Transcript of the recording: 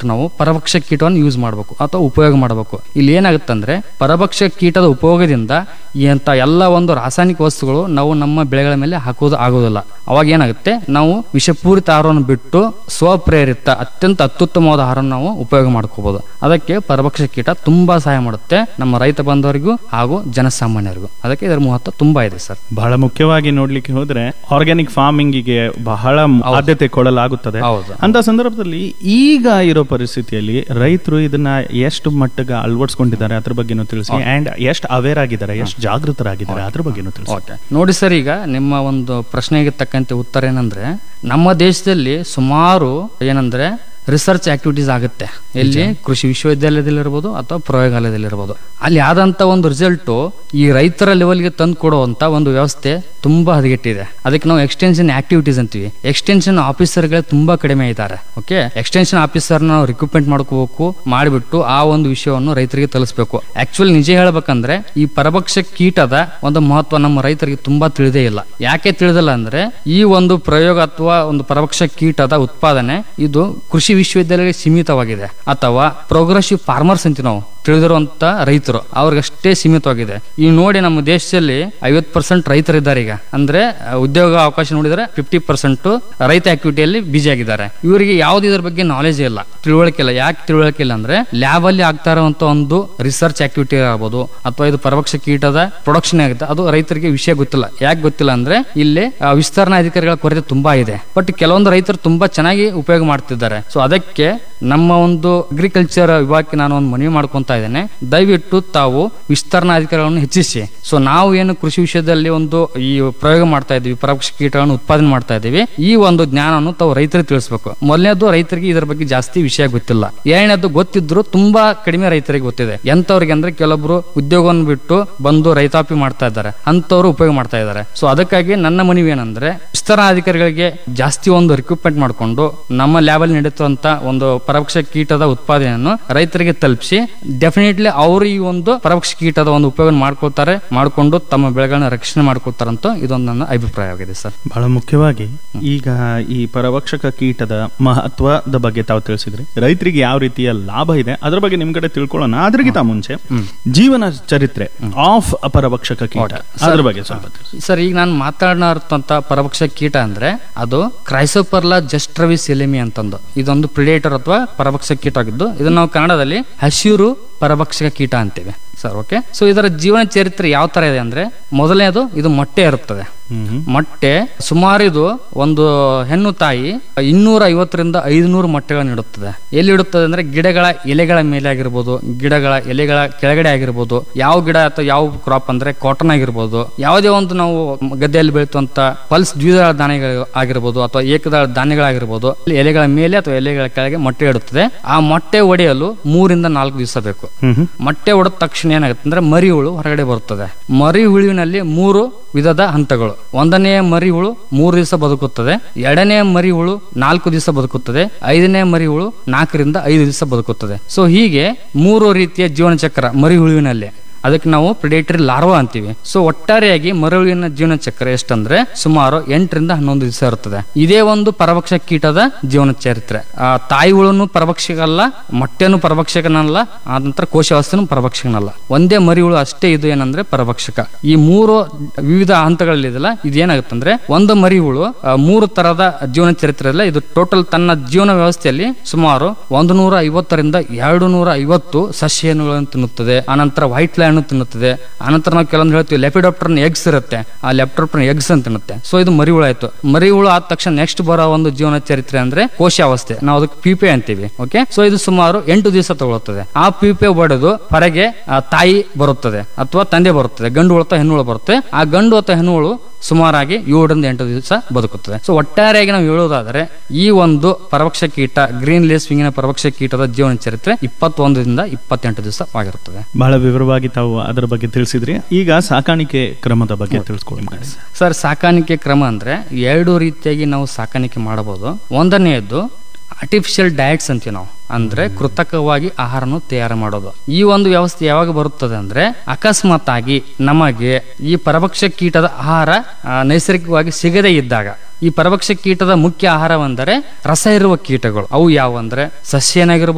ಬಿಟ್ಟು ನಾವು ಪರಭಕ್ಷ ಕೀಟವನ್ನು ಯೂಸ್ ಮಾಡಬೇಕು ಅಥವಾ ಉಪಯೋಗ ಮಾಡಬೇಕು ಇಲ್ಲಿ ಏನಾಗುತ್ತಂದ್ರೆ ಪರಭಕ್ಷ ಕೀಟದ ಉಪಯೋಗದಿಂದ ಎಂತ ಎಲ್ಲ ಒಂದು ರಾಸಾಯನಿಕ ವಸ್ತುಗಳು ನಾವು ನಮ್ಮ ಬೆಳೆಗಳ ಮೇಲೆ ಹಾಕುವುದು ಆಗೋದಿಲ್ಲ ಅವಾಗ ಏನಾಗುತ್ತೆ ನಾವು ವಿಷಪೂರಿತ ಆಹಾರವನ್ನು ಬಿಟ್ಟು ಸ್ವಪ್ರೇರಿತ ಅತ್ಯಂತ ಅತ್ಯುತ್ತಮವಾದ ಆಹಾರವನ್ನು ನಾವು ಉಪಯೋಗ ಮಾಡ್ಕೋಬಹುದು ಅದಕ್ಕೆ ಪರಭಕ್ಷ ಕೀಟ ತುಂಬಾ ಸಹಾಯ ಮಾಡುತ್ತೆ ನಮ್ಮ ರೈತ ಬಂಧುವರಿಗೂ ಹಾಗೂ ಜನಸಾಮಾನ್ಯರಿಗೂ ಅದಕ್ಕೆ ಇದರ ಮಹತ್ವ ತುಂಬಾ ಇದೆ ಸರ್ ಬಹಳ ಮುಖ್ಯವಾಗಿ ನೋಡ್ಲಿಕ್ಕೆ ಹೋದ್ರೆ ಆರ್ಗ್ಯಾನಿಕ್ ಫಾರ್ಮಿಂಗಿಗೆ ಬಹಳ ಆದ್ಯತೆ ಕೊಡಲಾಗುತ್ತದೆ ಹೌದು. ಅಂತ ಸಂದರ್ಭದಲ್ಲಿ ಈಗ ಇರೋ ಪರಿಸ್ಥಿತಿಯಲ್ಲಿ ರೈತರು ಇದನ್ನ ಎಷ್ಟು ಮಟ್ಟಿಗೆ ಅಳವಡಿಸ್ಕೊಂಡಿದ್ದಾರೆ ಅದ್ರ ಬಗ್ಗೆನೂ ತಿಳಿಸಿ ಅಂಡ್ ಎಷ್ಟು ಅವೇರ್ ಆಗಿದ್ದಾರೆ ಎಷ್ಟು ಜಾಗೃತರಾಗಿದ್ದಾರೆ ಅದ್ರ ಬಗ್ಗೆನೂ ತಿಳಿಸಿ ಓಕೆ ನೋಡಿ ಸರ್ ಈಗ ನಿಮ್ಮ ಒಂದು ಪ್ರಶ್ನೆಗೆ ತಕ್ಕಂತೆ ಉತ್ತರ ಏನಂದ್ರೆ ನಮ್ಮ ದೇಶದಲ್ಲಿ ಸುಮಾರು ಏನಂದ್ರೆ ರಿಸರ್ಚ್ ಆಕ್ಟಿವಿಟೀಸ್ ಆಗುತ್ತೆ ಎಲ್ಲಿ ಕೃಷಿ ವಿಶ್ವವಿದ್ಯಾಲಯದಲ್ಲಿರ್ಬೋದು ಅಥವಾ ಪ್ರಯೋಗಾಲಯದಲ್ಲಿರ್ಬೋದು ಅಲ್ಲಿ ಆದಂತ ಒಂದು ರಿಸಲ್ಟ್ ಈ ರೈತರ ಲೆವೆಲ್ಗೆ ತಂದು ಕೊಡುವಂತ ಒಂದು ವ್ಯವಸ್ಥೆ ತುಂಬಾ ಹದಗೆಟ್ಟಿದೆ ಅದಕ್ಕೆ ನಾವು ಎಕ್ಸ್ಟೆನ್ಷನ್ ಆಕ್ಟಿವಿಟೀಸ್ ಅಂತೀವಿ ಎಕ್ಸ್ಟೆನ್ಷನ್ ಆಫೀಸರ್ಗಳೇ ತುಂಬಾ ಕಡಿಮೆ ಇದ್ದಾರೆ ಓಕೆ ಎಕ್ಸ್ಟೆನ್ಷನ್ ಆಫೀಸರ್ ನಾವು ರಿಕ್ರೂಟ್ಮೆಂಟ್ ಮಾಡ್ಕೋಬೇಕು ಮಾಡಿಬಿಟ್ಟು ಆ ಒಂದು ವಿಷಯವನ್ನು ರೈತರಿಗೆ ತಲುಪಿಸಬೇಕು ಆಕ್ಚುಲಿ ನಿಜ ಹೇಳ್ಬೇಕಂದ್ರೆ ಈ ಪರಭಕ್ಷ ಕೀಟದ ಒಂದು ಮಹತ್ವ ನಮ್ಮ ರೈತರಿಗೆ ತುಂಬಾ ತಿಳಿದೇ ಇಲ್ಲ ಯಾಕೆ ತಿಳಿದಿಲ್ಲ ಅಂದ್ರೆ ಈ ಒಂದು ಪ್ರಯೋಗ ಅಥವಾ ಒಂದು ಪರಭಕ್ಷ ಕೀಟದ ಉತ್ಪಾದನೆ ಇದು ಕೃಷಿ ವಿಶ್ವವಿದ್ಯಾಲಯಕ್ಕೆ ಸೀಮಿತವಾಗಿದೆ ಅಥವಾ ಪ್ರೋಗ್ರೆಸಿವ್ ಫಾರ್ಮರ್ಸ್ ಅಂತೀವಿ ನಾವು ತಿಳಿದಿರುವಂತ ರೈತರು ಅವ್ರಿಗಷ್ಟೇ ಸೀಮಿತವಾಗಿದೆ ಈ ನೋಡಿ ನಮ್ಮ ದೇಶದಲ್ಲಿ ಐವತ್ ಪರ್ಸೆಂಟ್ ರೈತರಿದ್ದಾರೆ ಈಗ ಅಂದ್ರೆ ಆ, ಉದ್ಯೋಗ ಅವಕಾಶ ನೋಡಿದ್ರೆ ಫಿಫ್ಟಿ ಪರ್ಸೆಂಟ್ ರೈತ ಆಕ್ಟಿವಿಟಿಯಲ್ಲಿ ಬಿಜಿ ಆಗಿದ್ದಾರೆ ಇವರಿಗೆ ಯಾವ್ದು ಇದ್ರ ಬಗ್ಗೆ ನಾಲೆಜ್ ಇಲ್ಲ ತಿಳುವಳಿಕೆ ಇಲ್ಲ ಯಾಕೆ ತಿಳುವಳಿಕೆ ಇಲ್ಲ ಅಂದ್ರೆ ಲ್ಯಾಬ್ ಅಲ್ಲಿ ಆಗ್ತಾ ಇರುವಂತ ಒಂದು ರಿಸರ್ಚ್ ಆಕ್ಟಿವಿಟಿ ಆಗ್ಬೋದು ಅಥವಾ ಇದು ಪರಭಕ್ಷ ಕೀಟದ ಪ್ರೊಡಕ್ಷನ್ ಆಗುತ್ತೆ ಅದು ರೈತರಿಗೆ ವಿಷಯ ಗೊತ್ತಿಲ್ಲ ಯಾಕೆ ಗೊತ್ತಿಲ್ಲ ಅಂದ್ರೆ ಇಲ್ಲಿ ಆ, ವಿಸ್ತರಣಾ ಅಧಿಕಾರಿಗಳ ಕೊರತೆ ತುಂಬಾ ಇದೆ ಬಟ್ ಕೆಲವೊಂದು ರೈತರು ತುಂಬಾ ಚೆನ್ನಾಗಿ ಉಪಯೋಗ ಮಾಡ್ತಿದ್ದಾರೆ ಸೊ ಅದಕ್ಕೆ ನಮ್ಮ ಒಂದು ಅಗ್ರಿಕಲ್ಚರ್ ವಿಭಾಗಕ್ಕೆ ನಾನು ಒಂದು ಮನವಿ ಮಾಡ್ಕೊಂತ ಇದ್ದೇನೆ ದಯವಿಟ್ಟು ತಾವು ವಿಸ್ತರಣಾ ಅಧಿಕಾರಿಗಳನ್ನು ಹೆಚ್ಚಿಸಿ ಸೊ ನಾವು ಏನು ಕೃಷಿ ವಿಷಯದಲ್ಲಿ ಒಂದು ಈ ಪ್ರಯೋಗ ಮಾಡ್ತಾ ಇದ್ದೀವಿ ಪರೋಕ್ಷ ಕೀಟಗಳನ್ನು ಉತ್ಪಾದನೆ ಮಾಡ್ತಾ ಇದ್ದೀವಿ ಈ ಒಂದು ಜ್ಞಾನವನ್ನು ತಾವು ರೈತರಿಗೆ ತಿಳಿಸ್ಬೇಕು ಮೊದಲನೇದು ರೈತರಿಗೆ ಇದರ ಬಗ್ಗೆ ಜಾಸ್ತಿ ವಿಷಯ ಗೊತ್ತಿಲ್ಲ ಎರಡನೇದು ಗೊತ್ತಿದ್ರು ತುಂಬಾ ಕಡಿಮೆ ರೈತರಿಗೆ ಗೊತ್ತಿದೆ ಎಂತವ್ರಿಗೆ ಅಂದ್ರೆ ಕೆಲವೊಬ್ರು ಉದ್ಯೋಗವನ್ನು ಬಿಟ್ಟು ಬಂದು ರೈತಾಪಿ ಮಾಡ್ತಾ ಇದ್ದಾರೆ ಅಂತವ್ರು ಉಪಯೋಗ ಮಾಡ್ತಾ ಇದ್ದಾರೆ ಸೊ ಅದಕ್ಕಾಗಿ ನನ್ನ ಮನವಿ ಏನಂದ್ರೆ ವಿಸ್ತರಣಾ ಅಧಿಕಾರಿಗಳಿಗೆ ಜಾಸ್ತಿ ಒಂದು ರಿಕ್ರೂಟ್ಮೆಂಟ್ ಮಾಡಿಕೊಂಡು ನಮ್ಮ ಲ್ಯಾಬ್ ಅಲ್ಲಿ ನಡೀತಿರುವಂತ ಒಂದು ಪರೋಕ್ಷ ಕೀಟದ ಉತ್ಪಾದನೆಯನ್ನು ರೈತರಿಗೆ ತಲುಪಿಸಿ ಡೆಫಿನೆಟ್ಲಿ ಅವರು ಈ ಒಂದು ಪರೋಕ್ಷ ಕೀಟದ ಒಂದು ಉಪಯೋಗ ಮಾಡ್ಕೊಳ್ತಾರೆ ಮಾಡಿಕೊಂಡು ತಮ್ಮ ಬೆಳೆಗಳನ್ನ ರಕ್ಷಣೆ ಮಾಡ್ಕೊಳ್ತಾರಂತ ಇದೊಂದು ನನ್ನ ಅಭಿಪ್ರಾಯವಾಗಿದೆ ಸರ್ ಬಹಳ ಮುಖ್ಯವಾಗಿ ಈಗ ಈ ಪರಭಕ್ಷಕ ಕೀಟದ ಮಹತ್ವದ ಬಗ್ಗೆ ತಾವು ತಿಳಿಸಿದ್ರಿ ರೈತರಿಗೆ ಯಾವ ರೀತಿಯ ಲಾಭ ಇದೆ ಅದ್ರ ಬಗ್ಗೆ ನಿಮ್ ಕಡೆ ತಿಳ್ಕೊಳ್ಳೋಣ ಅದ್ರಗಿಂತ ಮುಂಚೆ ಜೀವನ ಚರಿತ್ರೆ ಆಫ್ ಪರಭಕ್ಷಕ ಕೀಟ ಅದ್ರ ಬಗ್ಗೆ ಸ್ವಲ್ಪ ತಿಳಿಸಿ ಸರ್ ಈಗ ನಾನು ಮಾತನಾಡುತ್ತಂತ ಪರಭಕ್ಷ ಕೀಟ ಅಂದ್ರೆ ಅದು ಕ್ರೈಸೋಪರ್ಲಾ ಜಸ್ಟ್ರವಿ ಸೆಲೆಮಿ ಅಂತಂದು ಇದೊಂದು ಪ್ರಿಡೇಟರ್ ಅಥವಾ ಪರಭಕ್ಷ ಕೀಟ ಆಗಿದ್ದು ಇದನ್ನ ನಾವು ಕನ್ನಡದಲ್ಲಿ ಹಸಿರು ಪರಭಕ್ಷಕ ಕೀಟ ಅಂತೇವೆ ಸರ್ ಓಕೆ ಸೊ ಇದರ ಜೀವನ ಚರಿತ್ರೆ ಯಾವ ತರ ಇದೆ ಅಂದ್ರೆ ಮೊದಲನೇದು ಇದು ಮೊಟ್ಟೆ ಇರುತ್ತದೆ ಹ್ಮ್ ಮೊಟ್ಟೆ ಸುಮಾರು ಇದು ಒಂದು ಹೆಣ್ಣು ತಾಯಿ ಇನ್ನೂರ ಐವತ್ತರಿಂದ ಐದುನೂರು ಮೊಟ್ಟೆಗಳನ್ನು ಇಡುತ್ತದೆ ಎಲ್ಲಿ ಇಡುತ್ತದೆ ಅಂದ್ರೆ ಗಿಡಗಳ ಎಲೆಗಳ ಮೇಲೆ ಆಗಿರ್ಬೋದು ಗಿಡಗಳ ಎಲೆಗಳ ಕೆಳಗಡೆ ಆಗಿರ್ಬೋದು ಯಾವ ಗಿಡ ಅಥವಾ ಯಾವ ಕ್ರಾಪ್ ಅಂದ್ರೆ ಕಾಟನ್ ಆಗಿರ್ಬೋದು ಯಾವುದೇ ಒಂದು ನಾವು ಗದ್ದೆಯಲ್ಲಿ ಬೆಳೆಯುವಂತ ಪಲ್ಸ್ ದ್ವಿದಳ ಧಾನ್ಯಗಳು ಆಗಿರ್ಬೋದು ಅಥವಾ ಏಕದಳ ಧಾನ್ಯಗಳಾಗಿರ್ಬೋದು ಅಲ್ಲಿ ಎಲೆಗಳ ಮೇಲೆ ಅಥವಾ ಎಲೆಗಳ ಕೆಳಗೆ ಮೊಟ್ಟೆ ಇಡುತ್ತದೆ ಆ ಮೊಟ್ಟೆ ಒಡೆಯಲು ಮೂರಿಂದ ನಾಲ್ಕು ದಿವಸ ಬೇಕು ಹ್ಮ್ ಹ್ಮ್ ಮೊಟ್ಟೆ ಹೊಡೆದ ತಕ್ಷಣ ಏನಾಗುತ್ತೆ ಅಂದ್ರೆ ಮರಿ ಹುಳು ಹೊರಗಡೆ ಬರುತ್ತದೆ ಮರಿ ಹುಳುವಿನಲ್ಲಿ ಮೂರು ವಿಧದ ಹಂತಗಳು ಒಂದನೇ ಮರಿ ಹುಳು ಮೂರು ದಿವಸ ಬದುಕುತ್ತದೆ ಎರಡನೇ ಮರಿ ಹುಳು ನಾಲ್ಕು ದಿವಸ ಬದುಕುತ್ತದೆ ಐದನೇ ಮರಿ ಹುಳು ನಾಲ್ಕರಿಂದ ಐದು ದಿವಸ ಬದುಕುತ್ತದೆ ಸೊ ಹೀಗೆ ಮೂರು ರೀತಿಯ ಜೀವನ ಚಕ್ರ ಮರಿ ಹುಳುವಿನಲ್ಲಿ ಅದಕ್ಕೆ ನಾವು ಪ್ರಿಡೇಟರಿ ಲಾರ್ವಾ ಅಂತೀವಿ ಸೊ ಒಟ್ಟಾರೆಯಾಗಿ ಮರಳುವಿನ ಜೀವನ ಚಕ್ರ ಎಷ್ಟಂದ್ರೆ ಸುಮಾರು ಎಂಟರಿಂದ ಹನ್ನೊಂದು ದಿವಸ ಇರುತ್ತದೆ ಇದೇ ಒಂದು ಪರಭಕ್ಷ ಕೀಟದ ಜೀವನ ಚರಿತ್ರೆ ಆ, ತಾಯಿ ಹುಳುನು ಪರಭಕ್ಷಕಲ್ಲ ಮೊಟ್ಟೆನು ಪರಭಕ್ಷಕನಲ್ಲ ಆ ನಂತರ ಕೋಶವಸ್ತನು ಪರಭಕ್ಷಕನಲ್ಲ ಒಂದೇ ಮರಿ ಹುಳು ಅಷ್ಟೇ ಇದು ಏನಂದ್ರೆ ಪರಭಕ್ಷಕ ಈ ಮೂರು ವಿವಿಧ ಹಂತಗಳಲ್ಲಿದೆಲ್ಲ ಇದೇನಾಗುತ್ತಂದ್ರೆ ಒಂದು ಮರಿ ಹುಳು ಆ, ಮೂರು ತರದ ಜೀವನ ಚರಿತ್ರೆಯಲ್ಲ ಇದು ಟೋಟಲ್ ತನ್ನ ಜೀವನ ವ್ಯವಸ್ಥೆಯಲ್ಲಿ ಸುಮಾರು ಒಂದು ನೂರ ಐವತ್ತರಿಂದ ಎರಡು ನೂರ ಐವತ್ತು ಸಸ್ಯಗಳನ್ನು ತಿನ್ನುತ್ತದೆ ಆನಂತರ ವೈಟ್ ಲ್ಯಾಂಡ್ ತಿನ್ನುತ್ತದೆ ಆನಂತರ ನಾವು ಕೆಲವೊಂದು ಹೇಳ್ತೀವಿ ಲೆಪಿಡಾಪ್ಟರ್ ಎಗ್ಸ್ ಇರುತ್ತೆ ಆ ಲೆಪ್ಟಾಪ್ಟರ್ ಎಗ್ಸ್ ಅಂತ ತಿನ್ನುತ್ತೆ ಸೊ ಇದು ಮರಿ ಹುಳು ಆಯ್ತು ಮರಿ ಹುಳು ಆದ ತಕ್ಷಣ ನೆಕ್ಸ್ಟ್ ಬರೋ ಒಂದು ಜೀವನ ಚರಿತ್ರೆ ಅಂದ್ರೆ ಕೋಶಾವಸ್ಥೆ ನಾವು ಅದಕ್ಕೆ ಪೀಪೆ ಅಂತೀವಿ ಓಕೆ ಸೊ ಇದು ಸುಮಾರು ಎಂಟು ದಿವಸ ತಗೊಳ್ಳುತ್ತದೆ ಆ ಪೀಪೆ ಬಡಿದು ಹೊರಗೆ ಆ ತಾಯಿ ಬರುತ್ತದೆ ಅಥವಾ ತಂದೆ ಬರುತ್ತದೆ ಗಂಡು ಹುಳು ಅಥವಾ ಹೆಣ್ಣು ಹುಳು ಬರುತ್ತೆ ಆ ಗಂಡು ಅಥವಾ ಹೆಣ್ಣು ಹುಳು ಸುಮಾರಾಗಿ ಏಳರಿಂದ ಎಂಟು ದಿವಸ ಬದುಕುತ್ತದೆ ಸೊ ಒಟ್ಟಾರೆಯಾಗಿ ನಾವು ಹೇಳುವುದಾದರೆ ಈ ಒಂದು ಪರಭಕ್ಷ ಕೀಟ ಗ್ರೀನ್ ಲೇಸ್ ವಿಂಗಿನ ಪರಭಕ್ಷ ಕೀಟದ ಜೀವನ ಚರಿತ್ರೆ ಇಪ್ಪತ್ತೊಂದರಿಂದ ಇಪ್ಪತ್ತೆಂಟು ದಿವಸ ಆಗಿರುತ್ತದೆ ಬಹಳ ವಿವರವಾಗಿ ತಾವು ಅದರ ಬಗ್ಗೆ ತಿಳಿಸಿದ್ರಿ ಈಗ ಸಾಕಾಣಿಕೆ ಕ್ರಮದ ಬಗ್ಗೆ ತಿಳಿಸ್ಕೊಡಿ ಮಾಡಿ ಸರ್ ಸಾಕಾಣಿಕೆ ಕ್ರಮ ಅಂದ್ರೆ ಎರಡು ರೀತಿಯಾಗಿ ನಾವು ಸಾಕಾಣಿಕೆ ಮಾಡಬಹುದು ಒಂದನೆಯದ್ದು ಆರ್ಟಿಫಿಷಿಯಲ್ ಡಯಟ್ಸ್ ಅಂತೀವಿ ನಾವು ಅಂದ್ರೆ ಕೃತಕವಾಗಿ ಆಹಾರನು ತಯಾರು ಮಾಡೋದು ಈ ಒಂದು ವ್ಯವಸ್ಥೆ ಯಾವಾಗ ಬರುತ್ತದೆ ಅಂದ್ರೆ ಅಕಸ್ಮಾತ್ ಆಗಿ ನಮಗೆ ಈ ಪರಭಕ್ಷ ಕೀಟದ ಆಹಾರ ಆ, ನೈಸರ್ಗಿಕವಾಗಿ ಸಿಗದೇ ಇದ್ದಾಗ ಈ ಪರಭಕ್ಷ ಕೀಟದ ಮುಖ್ಯ ಆಹಾರವೆಂದರೆ ರಸ ಇರುವ ಕೀಟಗಳು ಅವು ಯಾವುವಂದ್ರೆ ಸಸ್ಯ ಏನಾಗಿರ್ಬೋದು